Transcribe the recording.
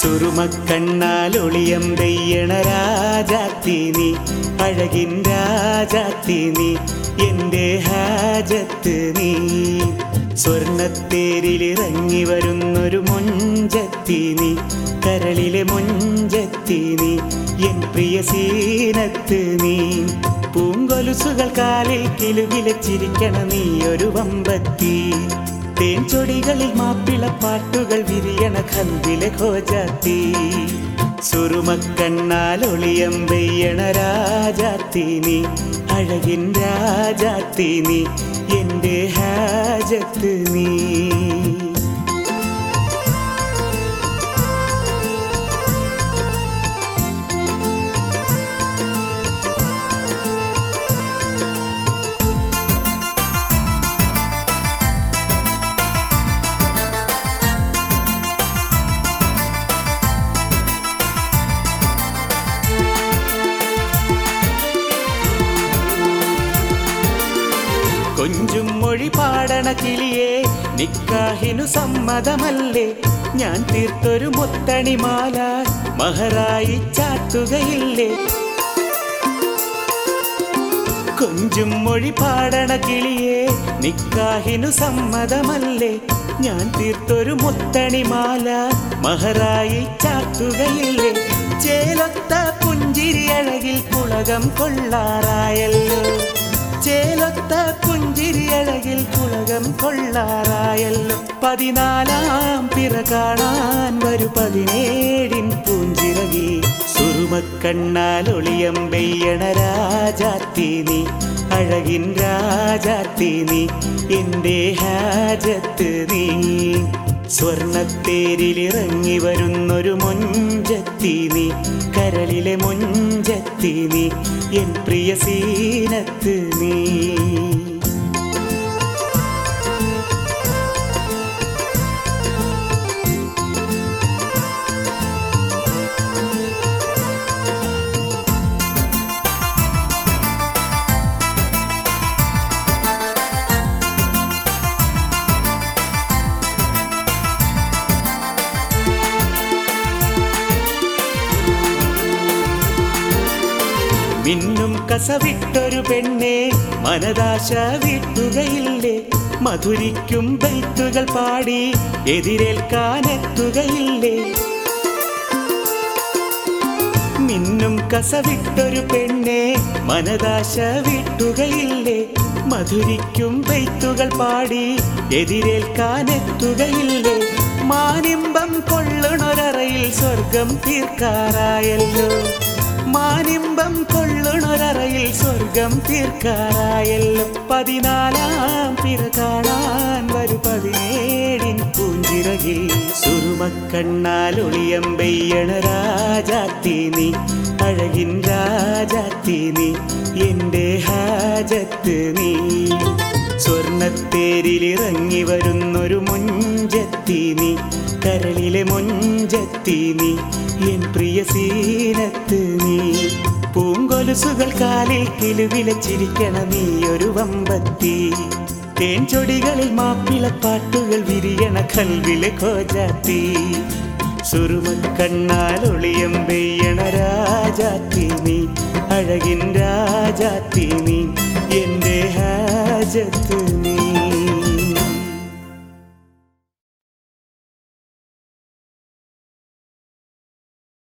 സുറുമക്കണ്ണാൽ oleum പെയ്യണ രാജാത്തി നീ അഴകിൻ രാജാത്തി നീ എന്റെ ഹാജത്ത് നീ സ്വർണത്തേരിലിറങ്ങി വരുന്നൊരു മൊഞ്ചത്തി നീ കരളിലെ മൊഞ്ചത്തി നീ എൻ പ്രിയ സീനത്ത് നീ പൂങ്കൊലുസുകൾ കാലിൽ കിലുകിലച്ചിരിക്കണ നീ ഒരു വമ്പത്തി തേൻചൊടികളിൽ മാപ്പിള പാട്ടുകൾ വിരിയണ കന്തിലെ ഖോജാത്തി സുറുമക്കണ്ണാൽ ഒളിയം പെയ്യണ രാജാത്തി നീ അഴകിൻ രാജാത്തി നീ എന്റെ ഹാജത്ത് നീ കൊഞ്ചും മൊഴി പാടണ കിളിയെ നിക്കാഹിനു സമ്മതമല്ലേ ഞാൻ തീർത്തൊരു മുത്തണിമാല മഹറായി ചാത്തുകയില്ലേ കൊഞ്ചും മൊഴി പാടണ കിളിയെ നിക്കാഹിനു സമ്മതമല്ലേ ഞാൻ തീർത്തൊരു മുത്തണിമാല മഹറായി ചാത്തുകയില്ലേ ചേലൊത്ത പുഞ്ചിരി അഴകിൽ പുളകം കൊള്ളാറായല്ലോ ചേലൊത്ത പുഞ്ചിരി അഴകിൽ പുളകം കൊള്ളാറായല്ലോ പതിനാലാം പിറ കാണാൻ വരു പതിനേഴിൻ പൂഞ്ചിറകി സുറുമക്കണ്ണാൽ ഒളിയം പെയ്യണ രാജാത്തി നീ അഴകിൻ രാജാത്തി നീ എന്റെ ഹാജത്ത് നീ സ്വർണത്തേരിലിറങ്ങി വരുന്നൊരു മൊഞ്ചത്തി നീ കരളിലെ മൊഞ്ചത്തി നീ എൻ പ്രിയ സീനത്ത് നീ മിന്നും കസവിട്ടൊരു പെണ്ണെ മനദാശ വിട്ടുകയില്ലേ മധുരിക്കും ബൈത്തുകൾ പാടി എതിരേൽക്കാനെത്തുകയില്ലേ മിന്നും കസവിട്ടൊരു പെണ്ണെ മനദാശ വിട്ടുകയില്ലേ മധുരിക്കും ബൈത്തുകൾ പാടി എതിരേൽക്കാനെത്തുകയില്ലേ മാനിമ്പം കൊള്ളണൊരറയിൽ സ്വർഗം തീർക്കാറായല്ലോ മാനിമ്പം കൊള്ളണൊരറയിൽ സ്വർഗം തീർക്കാറായല്ലോ പതിനാലാം പിറ കാണാൻ വരു പതിനേഴിൻ പൂഞ്ചിറകിൽ സുറുമക്കണ്ണാൽ ഒളിയം പെയ്യണ രാജാത്തി നീ അഴകിൻ രാജാത്തി നീ എന്റെ ഹാജത്ത് നീ സ്വർണത്തേരിലിറങ്ങി വരുന്നൊരു മൊഞ്ചത്തി നീ കരളിലെ മൊഞ്ചത്തി നീ എൻ പ്രിയ സീനത്ത് നീ പൂങ്കൊലുസുകൾ കാലിൽ കിലുവിലച്ചിരിക്കണ നീ ഒരു വമ്പത്തി തേൻചൊടികളിൽ മാപ്പിളപ്പാട്ടുകൾ വിരിയണ കൽവിലെ കോജാത്തി സുറുമക്കണ്ണാൽ ഒളിയം പെയ്യണ രാജാത്തി നീ അഴകിൻ രാജാത്തി നീ എന്റെ ഹാജത്ത്